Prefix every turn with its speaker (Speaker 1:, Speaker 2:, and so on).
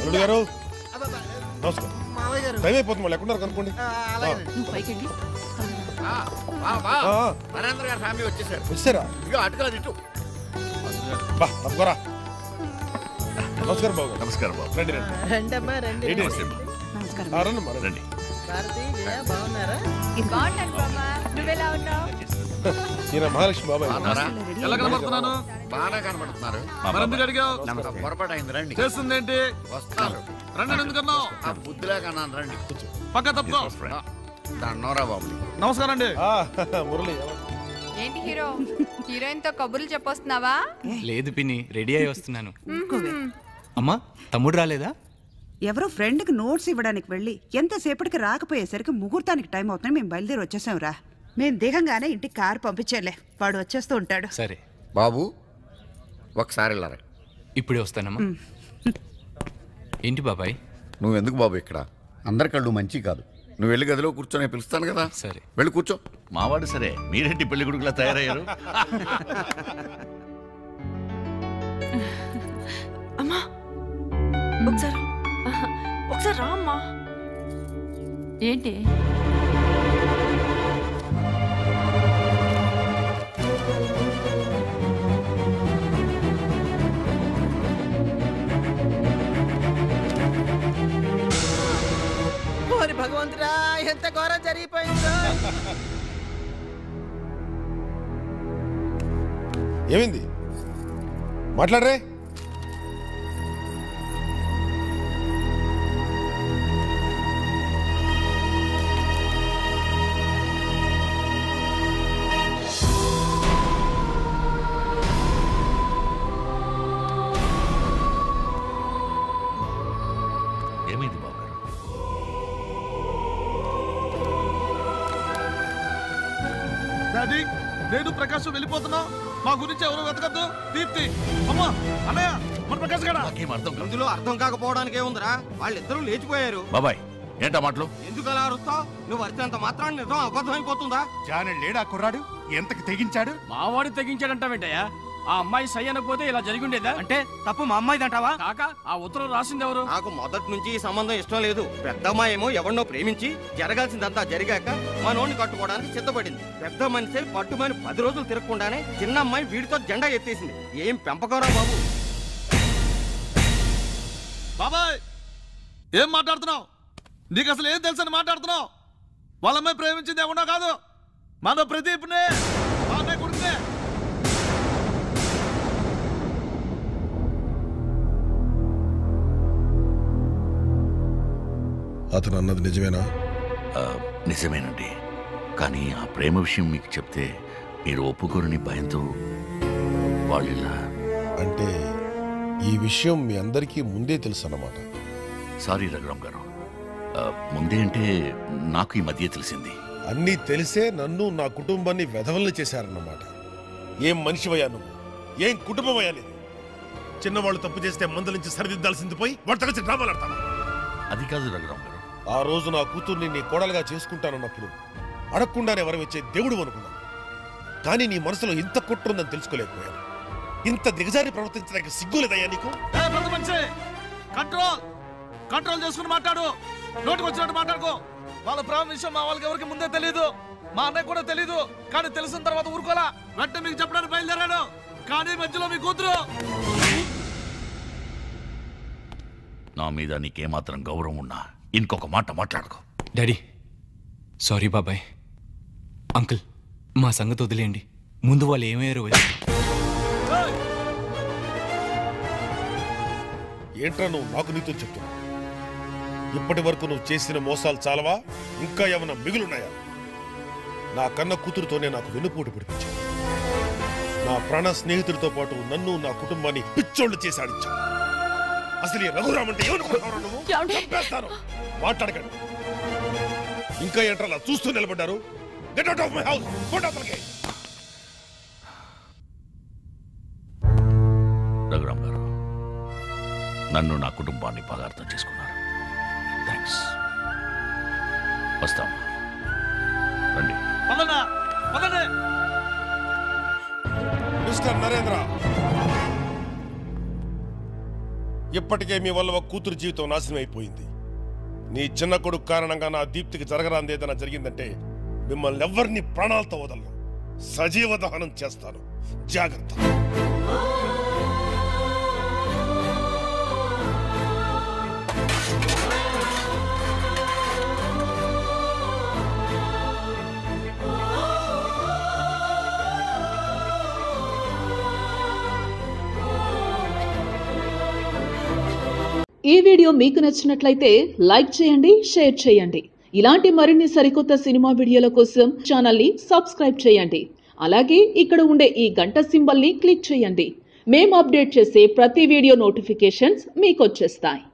Speaker 1: అల్లుడు గారు
Speaker 2: అబ్బబ్బ,
Speaker 1: నమస్కారం
Speaker 2: మావయ్య గారు
Speaker 1: టైం అయిపోతుంది మళ్ళీ ఎక్కడున్నారు కనుక్కోండి
Speaker 2: ఆ, అలాగేనండి.
Speaker 3: నువ్వు పైకి వెళ్ళి
Speaker 4: ఆ, వా, వా.
Speaker 1: ఆ,
Speaker 4: నరేంద్ర గారి ఫ్యామిలీ వచ్చేసారు
Speaker 1: వచ్చారా
Speaker 4: ఇదిగో అటుకల ఇటు
Speaker 1: బా తప్పుకోరా నమస్కారం బాబు గారు.
Speaker 5: నమస్కారం బాబు
Speaker 1: రండి రండి
Speaker 2: రండి అమ్మా రండి
Speaker 1: ఏంటి?
Speaker 5: నమస్తే అమ్మా.
Speaker 3: నమస్కారం
Speaker 1: ఆ, రండి అమ్మా, రండి.
Speaker 5: రండి
Speaker 2: భారతి జయ బాగున్నారా
Speaker 6: బాగున్నాను బామ్మ నువ్వెలా ఉన్నావు
Speaker 1: ఈయన మహాలక్ష్మి బాబాయ్
Speaker 4: బాగున్నారా?
Speaker 7: ఎలా కనబడుతున్నాను
Speaker 4: బాగానే కనబడుతున్నారు
Speaker 5: మా
Speaker 7: మరెందుకు
Speaker 5: బాబాయ్.
Speaker 7: అడిగావు
Speaker 4: పొరపాటు అయింది రండి
Speaker 7: చేస్తుందేంటి
Speaker 4: వస్తారు
Speaker 7: రండి ఎందుకన్నావు
Speaker 4: ఆ బుద్ధిలే కన్నాను రండి
Speaker 7: పక్క తప్పుకో
Speaker 5: Yes, friend.
Speaker 4: దండోరా బాబు
Speaker 7: నమస్కారం అండి
Speaker 1: ఆ, మురళి
Speaker 6: ఏంటి హీరో హీరోయిన్ తో కబుర్లు చెప్పొస్తున్నావా
Speaker 8: లేదు పిన్ని రెడీ అయి వస్తున్నాను
Speaker 3: ఊరుకోవే.
Speaker 8: అమ్మా తమ్ముడు రాలేదా
Speaker 3: ఎవరో ఫ్రెండ్కి నోట్స్ ఇవ్వడానికి వెళ్ళి ఎంతసేపటికి రాకపోయేసరికి ముహూర్తానికి టైం అవుతుంది మేము బయలుదేరి వచ్చేసాం రా మేము దిగంగానే ఇంటికి కారు పంపించేలే వాడు వచ్చేస్తూ ఉంటాడు
Speaker 8: సరే
Speaker 4: బాబు ఒకసారి వెళ్ళారా
Speaker 8: ఇప్పుడే వస్తానమ్మా ఏంటి బాబాయ్
Speaker 4: నువ్వు ఎందుకు బాబు ఇక్కడ అందరి కళ్ళు మంచి కాదు నువ్వు వెళ్ళి గదిలో కూర్చొని పిలుస్తాను కదా
Speaker 8: సరే
Speaker 4: వెళ్ళి కూర్చో
Speaker 5: మావాడు సరే మీరేంటి పెళ్లి కొడుకులా తయారయ్యారు
Speaker 9: అమ్మా ఒకసారి ఆహా, ఒకసారి రా అమ్మా
Speaker 3: ఏంటి
Speaker 2: ఓరి భగవంతుడా ఎంత ఘోరం జరిగిపోయిందో
Speaker 1: ఏమైంది మాట్లాడరే
Speaker 5: ఏమైంది బాబు గారు
Speaker 7: డాడీ నేను ప్రకాశ్ వెళ్ళిపోతున్నా మా గురించి ఎవరు వెతకద్దు దీప్తి అమ్మా అన్నయ్య మన ప్రకాశ్ గడా
Speaker 5: నాకేం అర్థం కాదు
Speaker 2: ఇందులో అర్థం కాకపోవడానికి ఏముందిరా వాళ్ళిద్దరూ లేచిపోయారు
Speaker 5: బాబాయ్ ఏంటా మాటలు
Speaker 2: ఎందుకు అలా అరుస్తావు నువ్వు అరిచినంత మాత్రాన్ని నిజం అబద్ధం అయిపోతుందా
Speaker 10: జానె లేడా కుర్రాడు ఎంతకి తెగించాడు
Speaker 11: మావాడు తెగించాడంటావేంటయ్యా ఆ అమ్మాయి సై అనకపోతే ఇలా జరిగి ఉండేదా
Speaker 2: అంటే తప్పు మా అమ్మాయిదంటావా
Speaker 11: కాక ఆ ఉత్తరం రాసింది ఎవరు
Speaker 2: నాకు మొదటి నుంచి ఈ సంబంధం ఇష్టం లేదు పెద్దమ్మాయి ఏమో ఎవరినో ప్రేమించి జరగాల్సిందంతా జరిగాక మనోడిని కట్టుకోవడానికి సిద్ధపడింది పెద్ద మనిషి పట్టుమని పది రోజులు తిరగకుండానే చిన్న అమ్మాయి వీడితో జెండా ఎత్తేసింది ఏం పెంపకరా బాబు
Speaker 7: బాబాయ్ ఏం మాట్లాడుతున్నావు నీకు అసలు ఏం తెలుసని మాట్లాడుతున్నావు వాళ్ళ అమ్మాయి ప్రేమించింది ఎవడో కాదు మన ప్రదీప్నే మా అన్నయ్య కొడుకునే
Speaker 1: అతను అన్నది నిజమేనా
Speaker 5: ఆ, నిజమేనండి కానీ ఆ ప్రేమ విషయం మీకు చెప్తే మీరు ఒప్పుకోరని భయంతో వాళ్ళు ఇలా
Speaker 1: అంటే ఈ విషయం మీ అందరికీ ముందే తెలుసు అన్నమాట
Speaker 5: సారీ రఘురామ్ గారు ఆ, ముందే అంటే నాకు ఈ మధ్య తెలిసింది
Speaker 1: అన్నీ తెలిసే నన్ను నా కుటుంబాన్ని వెధవల్ని చేశారన్నమాట ఏం మనిషివయ్యా నువ్వు ఏం కుటుంబమయ్యా నీది చిన్నవాళ్ళు తప్పు చేస్తే మందలించి సరిదిద్దాల్సింది పోయి వాళ్ళ కలిసి డ్రామాలు ఆడతాను
Speaker 5: అది కాదు రఘురామ్ గారు
Speaker 1: ఆ రోజు నా కూతుర్ని నీ కోడలుగా చేసుకుంటానన్నప్పుడు అడగకుండానే వరం ఇచ్చే దేవుడు అనుకున్నాను కానీ నీ మనసులో ఇంత కుట్రుందని తెలుసుకోలేకపోయాను ఇంత దిగజారి ప్రవర్తించడానికి సిగ్గులేదయ్యా నీకు
Speaker 7: ఏ పెద్ద మనిషి కంట్రోల్ కంట్రోల్ చేసుకుని మాట్లాడు నోటికి వచ్చినట్టు మాట్లాడుకో వాళ్ళ ప్రేమ విషయం మా వాళ్ళకి ఎవరికి ముందే తెలియదు మా అన్నయ్య కూడా తెలియదు కానీ తెలిసిన తర్వాత ఊరుకోలా వెంటనే మీకు చెప్పడానికి బయలుదేరాడు కానీ మధ్యలో మీ కూతురు
Speaker 5: నా మీద నీకేమాత్రం గౌరవం ఉన్నా ఇంకొక మాట మాట్లాడుకో
Speaker 8: డాడీ సారీ బాబాయ్ అంకుల్ మా సంగతి వదిలేయండి ముందు వాళ్ళు ఏమయ్యారో వదిలేయండి.
Speaker 7: ఏయ్!
Speaker 1: ఏంట్రా నువ్వు నాకు నీతో చెప్తున్నావు ఇప్పటి వరకు నువ్వు చేసిన మోసాలు చాలవా ఇంకా ఏమైనా మిగులున్నాయా నా కన్న కూతురుతోనే నాకు వెన్నుపోటు పిడిపించావు నా ప్రాణ స్నేహితుడితో పాటు నన్ను నా కుటుంబాన్ని పిచ్చోళ్ళు చేసి ఆడించావు అసలు ఈ రఘురామ్ అంటే ఏమనుకుంటున్నావు నువ్వు
Speaker 9: ఏమండి?
Speaker 1: చంపేస్తాను మాట్లాడకండి ఇంకా ఏంట్రా అలా చూస్తూ నిలబడ్డారు get out of my house
Speaker 5: Raghuram గారు నన్ను నా కుటుంబాన్ని బాగా అర్థం చేసుకున్నారు థ్యాంక్స్ వస్తాం రండి
Speaker 7: పదనా పదండి
Speaker 1: మిస్టర్ నరేంద్ర ఇప్పటికే మీ వల్ల ఒక కూతురు జీవితం నాశనం అయిపోయింది నీ చిన్న కొడుకు కారణంగా నా దీప్తికి జరగరాంది ఏదైనా జరిగిందంటే మిమ్మల్ని ఎవరిని ప్రాణాలతో వదలను సజీవ దహనం చేస్తాను జాగ్రత్త
Speaker 12: ఈ వీడియో మీకు నచ్చినట్లయితే లైక్ చేయండి షేర్ చేయండి ఇలాంటి మరిన్ని సరికొత్త సినిమా వీడియోల కోసం ఛానల్ని సబ్స్క్రైబ్ చేయండి అలాగే ఇక్కడ ఉండే ఈ గంట సింబల్ని క్లిక్ చేయండి మేము అప్డేట్ చేసే ప్రతి వీడియో నోటిఫికేషన్స్ మీకు వచ్చేస్తాయి